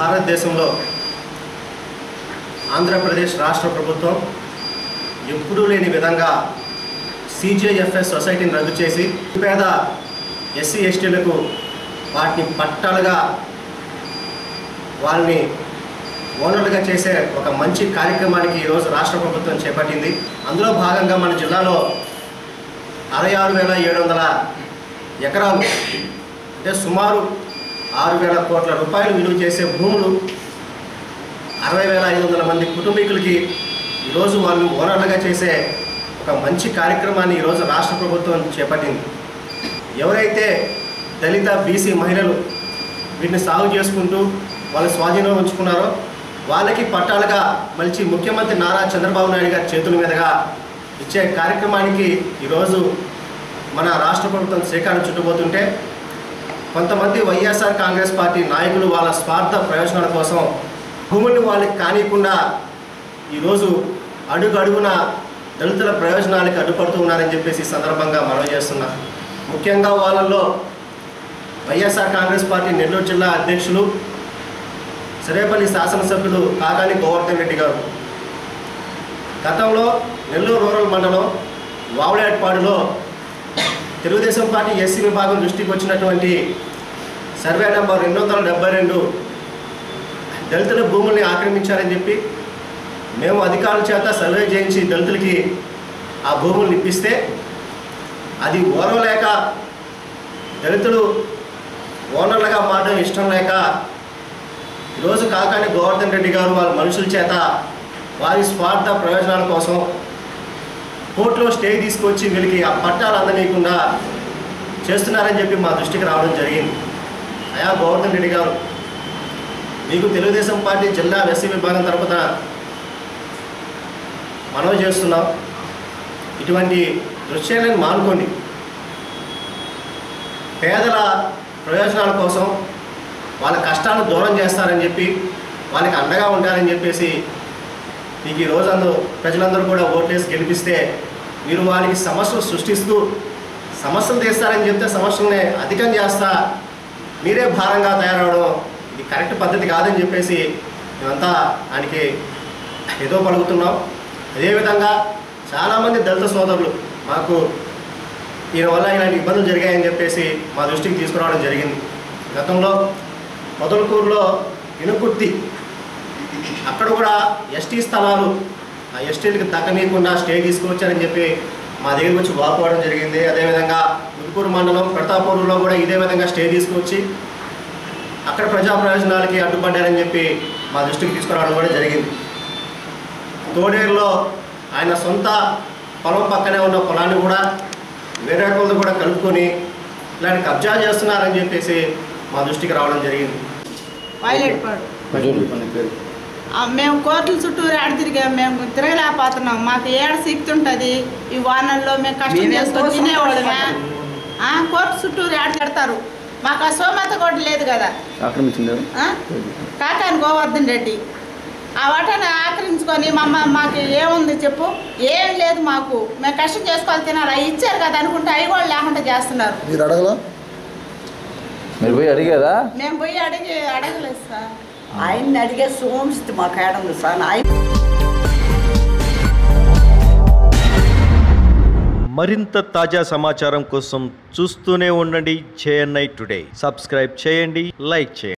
భారతదేశంలో ఆంధ్రప్రదేశ్ రాష్ట్ర ప్రభుత్వం ఎప్పుడూ లేని విధంగా సిజేఎఫ్ఎస్ సొసైటీని రద్దు చేసి పేద ఎస్సీ ఎస్టీలకు వాటిని పట్టాలుగా వాళ్ళని ఓనర్లుగా చేసే ఒక మంచి కార్యక్రమానికి ఈరోజు రాష్ట్ర ప్రభుత్వం చేపట్టింది అందులో భాగంగా మన జిల్లాలో అరవై ఆరు వేల ఏడు వందల ఎకరాలు అంటే సుమారు ఆరు వేల కోట్ల రూపాయలు విలువ చేసే భూములు అరవై వేల ఐదు వందల మంది కుటుంబీకులకి ఈరోజు వాళ్ళు ఓనర్లుగా చేసే ఒక మంచి కార్యక్రమాన్ని ఈరోజు రాష్ట్ర ప్రభుత్వం చేపట్టింది ఎవరైతే దళిత బీసీ మహిళలు వీటిని సాగు చేసుకుంటూ వాళ్ళ స్వాధీనంలో ఉంచుకున్నారో వాళ్ళకి పట్టాలుగా మలిచి ముఖ్యమంత్రి నారా చంద్రబాబు నాయుడు గారి చేతుల మీదుగా ఇచ్చే కార్యక్రమానికి ఈరోజు మన రాష్ట్ర ప్రభుత్వం శ్రీకారం చుట్టబోతుంటే కొంతమంది వైఎస్ఆర్ కాంగ్రెస్ పార్టీ నాయకులు వాళ్ళ స్వార్థ ప్రయోజనాల కోసం భూముల్ని వాళ్ళకి కానియకుండా ఈరోజు అడుగు అడుగున దళితుల ప్రయోజనాలకు అడ్డుపడుతూ ఉన్నారని చెప్పేసి ఈ సందర్భంగా మనవి చేస్తున్నా ముఖ్యంగా వాళ్ళల్లో వైఎస్ఆర్ కాంగ్రెస్ పార్టీ నెల్లూరు జిల్లా అధ్యక్షులు సరేపల్లి శాసనసభ్యులు కాకాని గోవర్ధన్ రెడ్డి గారు గతంలో నెల్లూరు రూరల్ మండలం వావులేట్పాడులో తెలుగుదేశం పార్టీ ఎస్సీ విభాగం దృష్టికి వచ్చినటువంటి సర్వే నెంబర్ రెండు వందల డెబ్బై రెండు దళితుల భూముల్ని ఆక్రమించారని చెప్పి మేము అధికారుల చేత సర్వే చేయించి దళితులకి ఆ భూముల్ని ఇప్పిస్తే అది ఓర్వలేక దళితులు ఓనర్లుగా మారడం ఇష్టం లేక ఈరోజు కాకాని గోవర్ధన్ రెడ్డి గారు వాళ్ళ మనుషుల చేత వారి స్వార్థ ప్రయోజనాల కోసం కోర్టులో స్టే తీసుకొచ్చి వీళ్ళకి ఆ పట్టాలు అందనీయకుండా చేస్తున్నారని చెప్పి మా దృష్టికి రావడం జరిగింది అయా గోవర్ధన్ రెడ్డి గారు మీకు తెలుగుదేశం పార్టీ జిల్లా ఎస్సీ విభాగం తరపున మనవి చేస్తున్నాం ఇటువంటి దృశ్యాలను మానుకోండి పేదల ప్రయోజనాల కోసం వాళ్ళ కష్టాలను దూరం చేస్తారని చెప్పి వాళ్ళకి అండగా ఉంటారని చెప్పేసి మీకు ఈ రోజు అందరూ ప్రజలందరూ కూడా ఓట్లేసి గెలిపిస్తే మీరు వాళ్ళకి సమస్యలు సృష్టిస్తూ సమస్యలు తీస్తారని చెప్తే సమస్యల్ని అధికం చేస్తా మీరే భారంగా తయారవడం ఇది కరెక్ట్ పద్ధతి కాదని చెప్పేసి మేమంతా ఆయనకి ఏదో పలుకుతున్నాం అదేవిధంగా చాలామంది దళిత సోదరులు మాకు ఈయన వల్ల ఇలాంటి ఇబ్బందులు జరిగాయని చెప్పేసి మా దృష్టికి తీసుకురావడం జరిగింది గతంలో మొదలకూరులో ఇనుకుర్తి అక్కడ కూడా ఎస్టీ స్థలాలు ఆ ఎస్టీలకు దక్కనీయకుండా స్టే తీసుకొచ్చారని చెప్పి మా దగ్గరికి వచ్చి వాపోవడం జరిగింది అదేవిధంగా ముదుకూరు మండలం ప్రతాపూరులో కూడా ఇదే విధంగా స్టే తీసుకొచ్చి అక్కడ ప్రజా ప్రయోజనాలకి అడ్డుపడ్డారని చెప్పి మా దృష్టికి తీసుకురావడం కూడా జరిగింది తోడేరులో ఆయన సొంత పొలం పక్కనే ఉన్న పొలాన్ని కూడా వేరే కొలది కూడా కలుపుకొని ఇలాంటి కబ్జా చేస్తున్నారని చెప్పేసి మా దృష్టికి రావడం జరిగింది వైలెట్ పాడు ఆ, మేము కోర్టుల చుట్టూరు ఆడ తిరిగాం మేము తిరగలేకపోతున్నాం మాకు ఏడ సిక్తుంటుంది ఈ వానల్లో మేము కష్టం మేమే చేసుకొని కోసం తినేవాళ్ళమే ఆ, కోర్టు చుట్టూరు ఆడ తిడతారు మాకు ఆ సోమత కూడా లేదు కదా ఆక్రమించింది ఆ? కాకాని గోవర్ధన్ రెడ్డి ఆ వాటాన్ని ఆక్రమించుకొని మమ్మ మాకు ఏముంది చెప్పు ఏం లేదు మాకు మేము కష్టం చేసుకోవాలి తినాలి అవి ఇచ్చారు కదా అనుకుంటే అవి కూడా లేకుండా చేస్తున్నారు మీరు అడగలా మీరు పోయి అడిగేదా మేము పోయి అడిగి అడగలేదు సార్ ఆయన్ని అడిగే సోమస్థితి మాకు ఏడుంది సార్ ఆయన మరింత తాజా సమాచారం కోసం చూస్తూనే ఉండండి జేఎన్ఐ టుడే సబ్స్క్రైబ్ చేయండి లైక్ చేయండి